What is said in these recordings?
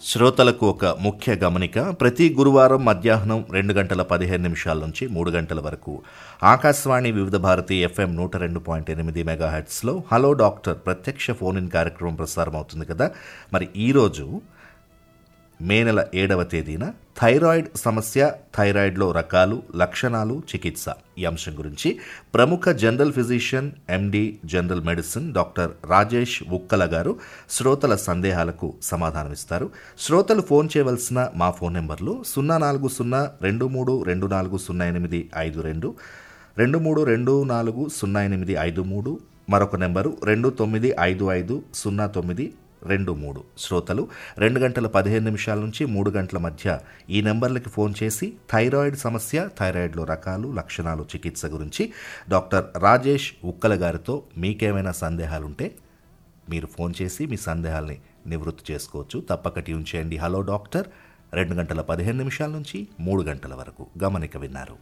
శ్రోతలకు ఒక ముఖ్య గమనిక ప్రతి గురువారం మధ్యాహ్నం రెండు గంటల పదిహేను నిమిషాల నుంచి మూడు గంటల వరకు ఆకాశవాణి వివిధ భారతి ఎఫ్ఎం నూట రెండు పాయింట్ ఎనిమిది మెగాహెట్స్లో హలో డాక్టర్ ప్రత్యక్ష ఫోన్ ఇన్ కార్యక్రమం ప్రసారం అవుతుంది కదా మరి ఈరోజు మే నెల ఏడవ తేదీన థైరాయిడ్ సమస్య థైరాయిడ్లో రకాలు లక్షణాలు చికిత్స ఈ అంశం గురించి ప్రముఖ general physician MD general medicine doctor Rajesh Ukkala గారు శ్రోతల సందేహాలకు సమాధానమిస్తారు శ్రోతలు ఫోన్ చేయవలసిన మా ఫోన్ నెంబర్లు సున్నా నాలుగు సున్నా రెండు మూడు రెండు నాలుగు సున్నా ఎనిమిది ఐదు రెండు రెండు మూడు రెండు నాలుగు సున్నా ఎనిమిది ఐదు మూడు మరొక నెంబరు రెండు తొమ్మిది ఐదు ఐదు సున్నా తొమ్మిది రెండు మూడు శ్రోతలు రెండు గంటల పదిహేను నిమిషాల నుంచి మూడు గంటల మధ్య ఈ నెంబర్లకి ఫోన్ చేసి థైరాయిడ్ సమస్య థైరాయిడ్లో రకాలు లక్షణాలు చికిత్స గురించి డాక్టర్ రాజేష్ ఉక్కల గారితో మీకేమైనా సందేహాలుంటే మీరు ఫోన్ చేసి మీ సందేహాల్ని నివృత్తి చేసుకోవచ్చు తప్పక ట్యూన్ చేయండి హలో డాక్టర్ రెండు గంటల పదిహేను నిమిషాల నుంచి మూడు గంటల వరకు గమనిక విన్నారు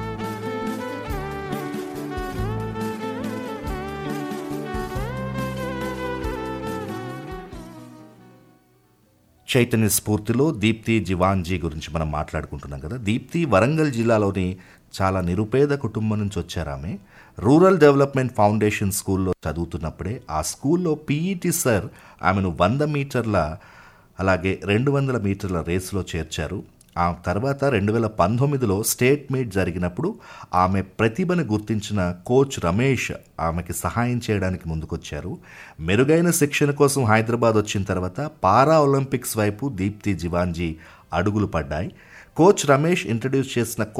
చైతన్య స్ఫూర్తిలో దీప్తి జివాంజీ గురించి మనం మాట్లాడుకుంటున్నాం కదా దీప్తి వరంగల్ జిల్లాలోని చాలా నిరుపేద కుటుంబం నుంచి వచ్చారు ఆమె రూరల్ డెవలప్మెంట్ ఫౌండేషన్ స్కూల్లో చదువుతున్నప్పుడే ఆ స్కూల్లో పీఈటీ సార్ ఆమెను వంద మీటర్ల అలాగే రెండు వందల మీటర్ల రేసులో చేర్చారు ఆ తర్వాత రెండు వేల పంతొమ్మిదిలో స్టేట్ మీట్ జరిగినప్పుడు ఆమె ప్రతిభను గుర్తించిన కోచ్ రమేష్ ఆమెకి సహాయం చేయడానికి ముందుకొచ్చారు మెరుగైన శిక్షణ కోసం హైదరాబాద్ వచ్చిన తర్వాత పారా ఒలింపిక్స్ వైపు దీప్తి జివాంజీ అడుగులు పడ్డాయి కోచ్ రమేష్ ఇంట్రడ్యూస్ చేసిన